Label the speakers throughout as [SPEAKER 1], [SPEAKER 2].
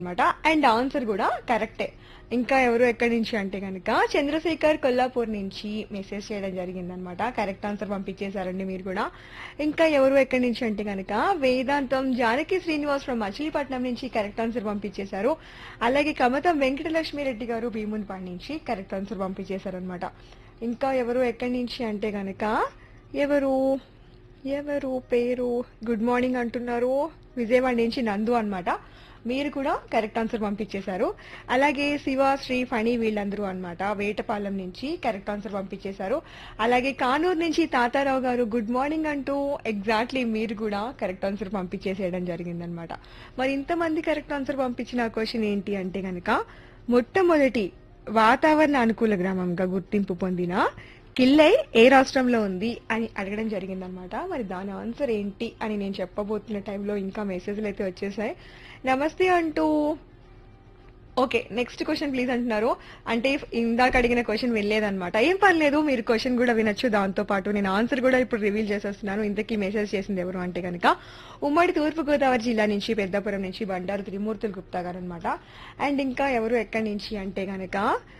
[SPEAKER 1] అనమాట and answer కూడా కరెక్టే ఇంకా ఎవరు ఎక్కడి నుంచి అంటే కనుక చంద్రశేఖర్ కొల్లాపూర్ నుంచి మెసేజ్ చేయడం జరిగిందనమాట కరెక్ట్ ఆన్సర్ పంపించేశారండి మీరు కూడా ఇంకా ఎవరు ఎక్కడి నుంచి అంటే కనుక వేదాంతం జానకి శ్రీనివాస్ ఫ్రమ్ మచిలీపట్నం నుంచి కరెక్ట్ ఆన్సర్ పంపించేశారు అలాగే కమతం వెంకటలక్ష్మి రెడ్డి గారు భీమునిపాడు నుంచి కరెక్ట్ ఆన్సర్ పంపించేశారనమాట ఇంకా ఎవరు ఎక్కడి నుంచి అంటే కనుక ఎవరు ఎవరు పేరు గుడ్ మార్నింగ్ అంటున్నారు విజయవాడ నుంచి నందు అన్నమాట మీరు కూడా కరెక్ట్ ఆన్సర్ పంపించేశారు అలాగే శివ శ్రీ ఫణి వీళ్ళందరూ అన్నమాట వేటపాలెం నుంచి కరెక్ట్ ఆన్సర్ పంపించేశారు అలాగే కానూరు నుంచి తాతారావు గారు గుడ్ మార్నింగ్ అంటూ ఎగ్జాక్ట్లీ మీరు కూడా కరెక్ట్ ఆన్సర్ పంపించేసేయడం జరిగిందనమాట మరి ఇంతమంది కరెక్ట్ ఆన్సర్ పంపించిన క్వశ్చన్ ఏంటి అంటే గనక మొట్టమొదటి వాతావరణ అనుకూల గ్రామంగా గుర్తింపు పొందిన కిల్లై ఏ రాష్ట్రంలో ఉంది అని అడగడం జరిగిందనమాట మరి దాని ఆన్సర్ ఏంటి అని నేను చెప్పబోతున్న టైంలో ఇంకా మెసేజ్లు అయితే వచ్చేసాయి నమస్తే అంటూ ఓకే నెక్స్ట్ క్వశ్చన్ ప్లీజ్ అంటున్నారు అంటే ఇందాక అడిగిన క్వశ్చన్ వెళ్ళలేదన్నమాట ఏం పర్లేదు మీరు క్వశ్చన్ కూడా వినొచ్చు దాంతో పాటు నేను ఆన్సర్ కూడా ఇప్పుడు రివీల్ చేసేస్తున్నాను ఇంతకీ మెసేజ్ చేసింది ఎవరు అంటే కనుక ఉమ్మడి తూర్పుగోదావరి జిల్లా నుంచి పెద్దపురం నుంచి బండారు త్రిమూర్తులు గుప్తా గారు అనమాట అండ్ ఇంకా ఎవరు ఎక్కడి నుంచి అంటే కనుక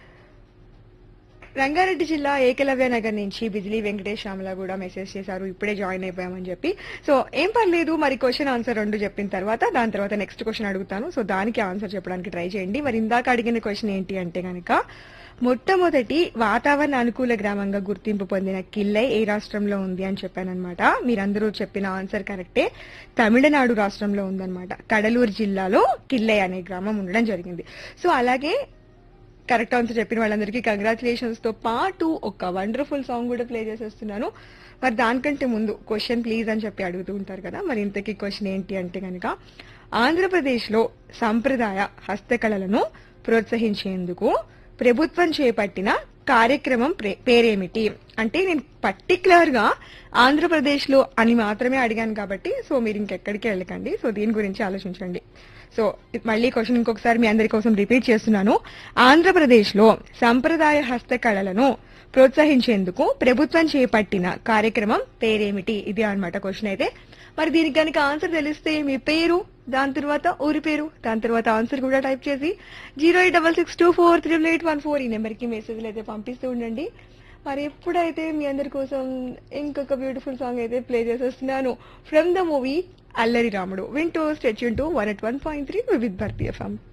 [SPEAKER 1] రంగారెడ్డి జిల్లా ఏకలవ్య నగర్ నుంచి బిజిలీ వెంకటేష్ శ్యామల కూడా మెసేజ్ చేశారు ఇప్పుడే జాయిన్ అయిపోయామని చెప్పి సో ఏం పర్లేదు మరి క్వశ్చన్ ఆన్సర్ రెండు చెప్పిన తర్వాత దాని తర్వాత నెక్స్ట్ క్వశ్చన్ అడుగుతాను సో దానికి ఆన్సర్ చెప్పడానికి ట్రై చేయండి మరి ఇందాక అడిగిన క్వశ్చన్ ఏంటి అంటే కనుక మొట్టమొదటి వాతావరణ అనుకూల గ్రామంగా గుర్తింపు పొందిన కిల్లై ఏ రాష్ట్రంలో ఉంది అని చెప్పానన్నమాట మీరందరూ చెప్పిన ఆన్సర్ కరెక్టే తమిళనాడు రాష్ట్రంలో ఉందన్నమాట కడలూరు జిల్లాలో కిల్లై అనే గ్రామం ఉండడం జరిగింది సో అలాగే కరెక్ట్ ఆన్సర్ చెప్పిన వాళ్ళందరికీ కంగ్రాచులేషన్స్ తో పాటు ఒక వండర్ఫుల్ సాంగ్ కూడా ప్లే చేసేస్తున్నాను మరి దానికంటే ముందు క్వశ్చన్ ప్లీజ్ అని చెప్పి అడుగుతూ ఉంటారు కదా మరి ఇంతకీ క్వశ్చన్ ఏంటి అంటే కనుక ఆంధ్రప్రదేశ్ లో సంప్రదాయ హస్తకళలను ప్రోత్సహించేందుకు ప్రభుత్వం చేపట్టిన కార్యక్రమం ప్రే- పేరేమిటి అంటే నేను పర్టికులర్ గా ఆంధ్రప్రదేశ్ లో అని మాత్రమే అడిగాను కాబట్టి సో మీరు ఇంకెక్కడికి వెళ్ళకండి సో దీని గురించి ఆలోచించండి సో మళ్ళీ క్వశ్చన్ ఇంకొకసారి మీ అందరి కోసం రిపీట్ చేస్తున్నాను ఆంధ్రప్రదేశ్ లో సంప్రదాయ హస్తకళలను ప్రోత్సహించేందుకు ప్రభుత్వం చేపట్టిన కార్యక్రమం పేరేమిటి ఇది అన్నమాట క్వశ్చన్ అయితే మరి దీనికి కనుక ఆన్సర్ తెలిస్తే మీ పేరు దాని తర్వాత ఊరి పేరు దాని తర్వాత ఆన్సర్ కూడా టైప్ చేసి zero eight double six two four triple eight one four ఈ నెంబర్కి మెసేజ్లు అయితే పంపిస్తూ ఉండండి మరి ఎప్పుడైతే మీ అందరి కోసం ఇంకొక బ్యూటిఫుల్ సాంగ్ అయితే ప్లే చేసేస్తున్నాను from the movie Allari Ramudu వింటూ stay tuned to one eight one point three with Bharti FM